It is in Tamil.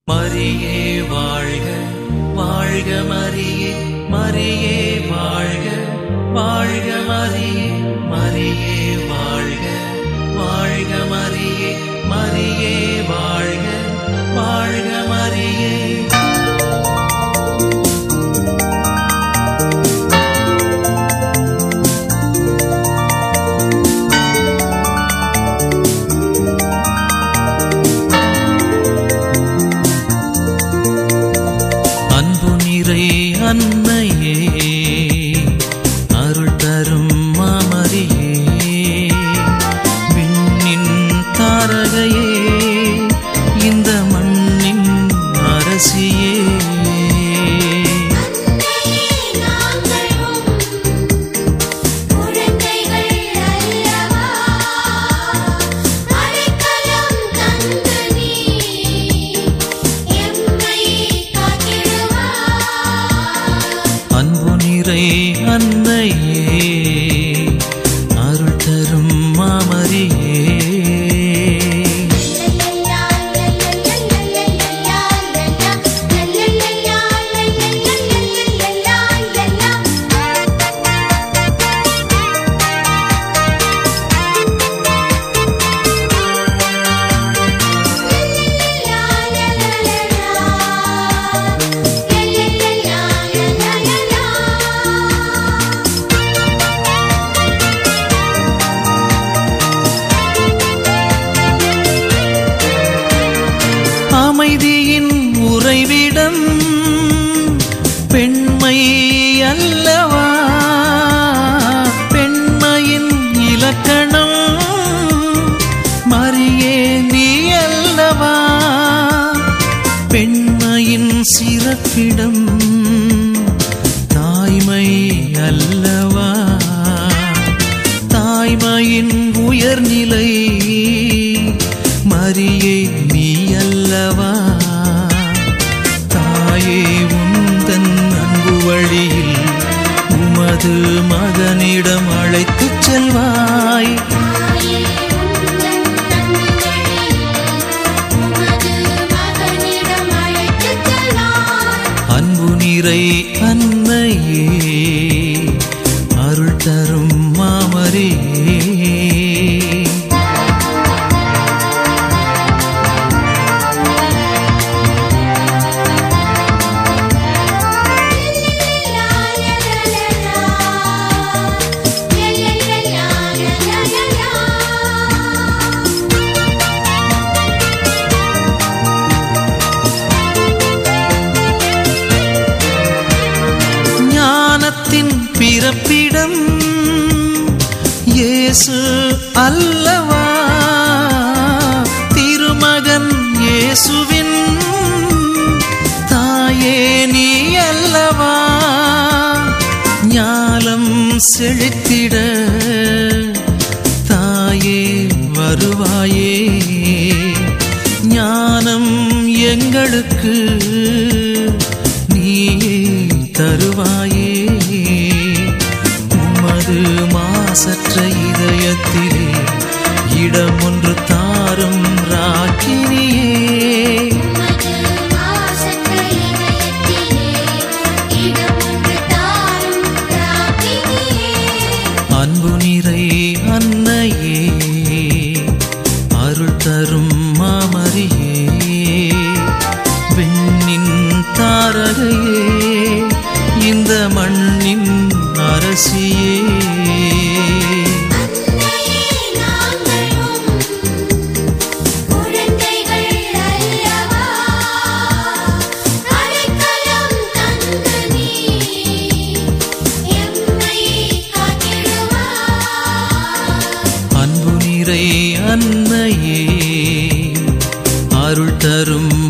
மரியே வாழ்க வாழ்க மரியே மரியே வாழ்க வாழ்க மரியே மரியே வாழ்க வாழ்க மரியே மரியே வாழ்க வாழ்க மரியே அன்பு நிறை அன்னையே அருள் தரும் மாமரியே விண்ணின் தாரகையே இந்த மண்ணின் அரசியே அன்னையே நாங்களும் குழந்தைகள் அல்லவா அடைக்கலம் தந்து நீ எம்மை காத்திடுவாய் அன்பு நிறை அன்னையே அருள் தரும் மாமரியே அமைதியின் உறைவிடம் பெண்மை அல்லவா பெண்மையின் இலக்கணம் மரியே நீ அல்லவா பெண்மையின் சிறப்பிடம் தாய்மை அல்லவா தாய்மையின் உயர்நிலை மரியே நீ அல்லவா தாயே உந்தன் அன்பு வழியில் உமது மகனிடம் அழைத்துச் செல்வாய் அன்பு நிறை அன்னையே அருள் தரும் மாமரியே ஞானத்தின் பிறப்பிடம் இயேசு அல்லவா திருமகன் இயேசுவின் தாயே நீ அல்லவா ஞாலம் செழித்திட தாயே வருவாயே ஞானம் எங்களுக்கு நீயே தருவாயே உமது மாசற்ற இதயத்திலே இடம் ஒன்று தாரும் ராக்கினியே அன்பு நிறை அன்னையே அருள் தரும் மாமரியே விண்ணின் தாரகையே இந்த மண்ணின் அரசியே குழந்தைகள் அல்லவா அடைக்கலம் தந்து நீ எம்மை காத்திடுவாய் அன்பு நிறை அன்னையே அருள் தரும்